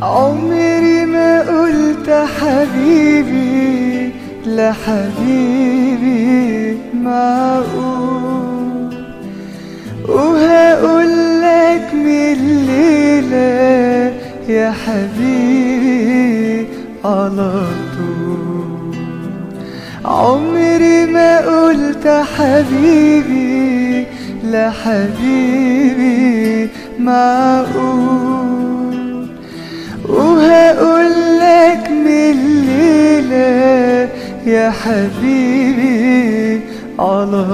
عمري ما قلت حبيبي لا حبيبي معقول وهقول لك من الليلة يا حبيبي على طول عمري ما قلت حبيبي لا حبيبي معقول وهقول لك من الليلة يا حبيبي على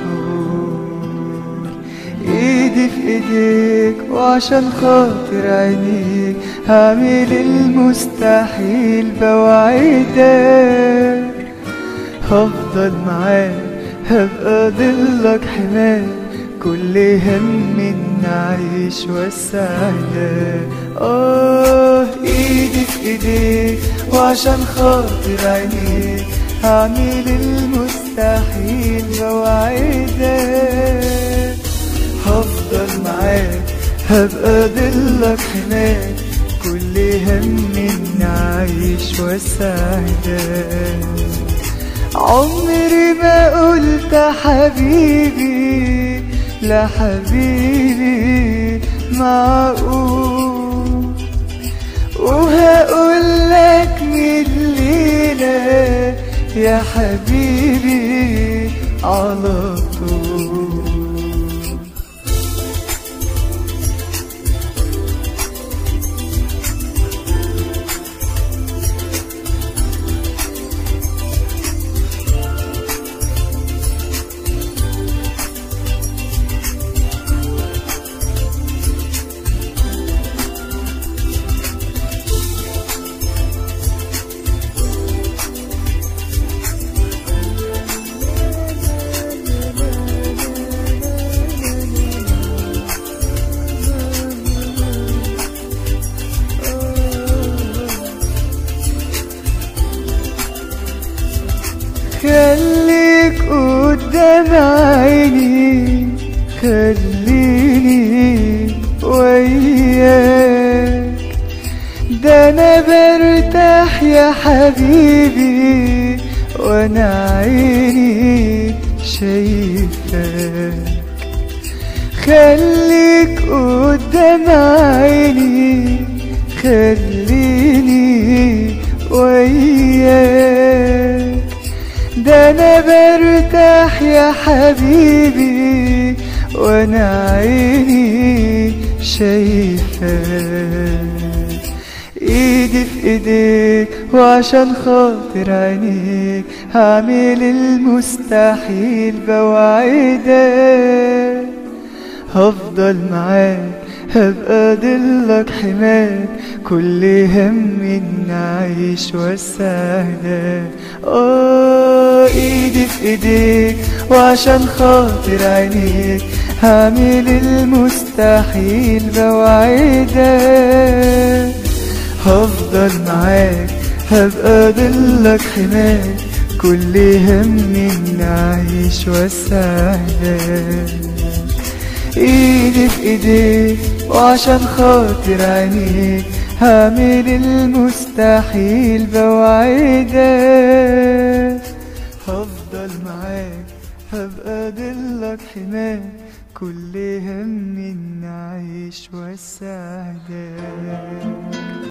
طول ايدي في ايديك وعشان خاطر عينيك هعمل المستحيل بوعدك هفضل معاك هبقى ضلك حماك كل هم إن أعيش واسعدك آه إيدي في إيديك وعشان خاطر عينيك هعمل المستحيل بوعدك هفضل معاك هبقى ضلك حماك كل هم إن أعيش واسعدك عمري ما قلت حبيبي لا حبيبي معقول وهقول لك من الليلة يا حبيبي على طول خليك قدام عيني خليني وياك ده انا برتاح يا حبيبي وانا عيني شايفاك خليك قدام عيني خليني وياك ده انا برتاح يا حبيبي وانا عيني شايفاك ايدي في ايديك وعشان خاطر عينيك هعمل المستحيل بوعدك هفضل معاك هبقى ضلك حماك كل هم إن أعيش واسعدك آه إيدي في إيديك وعشان خاطر عينيك هعمل المستحيل بوعدك هفضل معاك هبقى ضلك حماك كل هم إن أعيش واسعدك ايدي في ايديك وعشان خاطر عينيك هعمل المستحيل بوعدك هفضل معاك هبقى ضلك حماك كل هم إن أعيش واسعدك